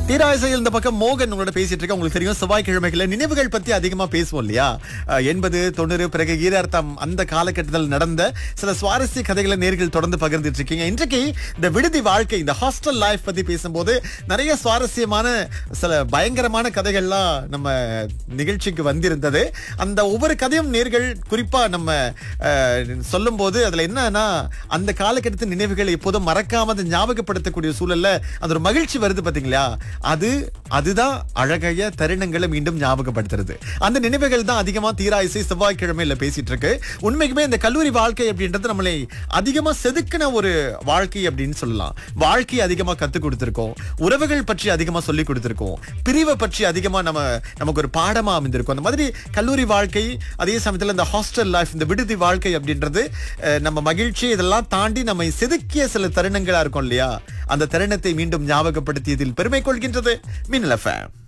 தீராசையில் இந்த பக்கம் மோகன் உங்களோட பேசிட்டு இருக்க உங்களுக்கு தெரியும் செவ்வாய்க்கிழமைகள்ல நினைவுகள் பத்தி அதிகமா பேசுவோம் இல்லையா அஹ், எண்பது தொண்ணூறு பிறகு ஈரார்த்தம் அந்த காலகட்டத்தில் நடந்த சில சுவாரஸ்ய கதைகளை நேர்கள் தொடர்ந்து பகிர்ந்துட்டு இருக்கீங்க இன்றைக்கு இந்த விடுதி வாழ்க்கை இந்த ஹாஸ்டல் லைஃப் பத்தி பேசும்போது நிறைய சுவாரஸ்யமான சில பயங்கரமான கதைகள்லாம் நம்ம நிகழ்ச்சிக்கு வந்திருந்தது அந்த ஒவ்வொரு கதையும் நேர்கள் குறிப்பா நம்ம சொல்லும் போது அதுல என்னன்னா அந்த காலகட்டத்தின் நினைவுகள் எப்போதும் மறக்காம அதை ஞாபகப்படுத்தக்கூடிய சூழல்ல அது ஒரு மகிழ்ச்சி வருது பாத்தீங்களா அது அதுதான் அழகைய தருணங்களை மீண்டும் ஞாபகப்படுத்துறது அந்த நினைவுகள் தான் அதிகமா தீரா இசை செவ்வாய்க்கிழமையில பேசிட்டு இருக்கு உண்மைக்குமே இந்த கல்லூரி வாழ்க்கை அப்படின்றது நம்மளை அதிகமா செதுக்கின ஒரு வாழ்க்கை அப்படின்னு சொல்லலாம் வாழ்க்கை அதிகமா கத்து கொடுத்திருக்கோம் உறவுகள் பற்றி அதிகமா சொல்லி கொடுத்திருக்கோம் பிரிவை பற்றி அதிகமா நம்ம நமக்கு ஒரு பாடமா அமைந்திருக்கும் அந்த மாதிரி கல்லூரி வாழ்க்கை அதே சமயத்துல இந்த ஹாஸ்டல் லைஃப் இந்த விடுதி வாழ்க்கை அப்படின்றது அஹ், நம்ம மகிழ்ச்சி இதெல்லாம் தாண்டி நம்மை செதுக்கிய சில தருணங்களா இருக்கும் இல்லையா அந்த தருணத்தை மீண்டும் ஞாபகப்படுத்தியதில் பெருமை கொள்கின்றது மின்னல் எஃப்எம்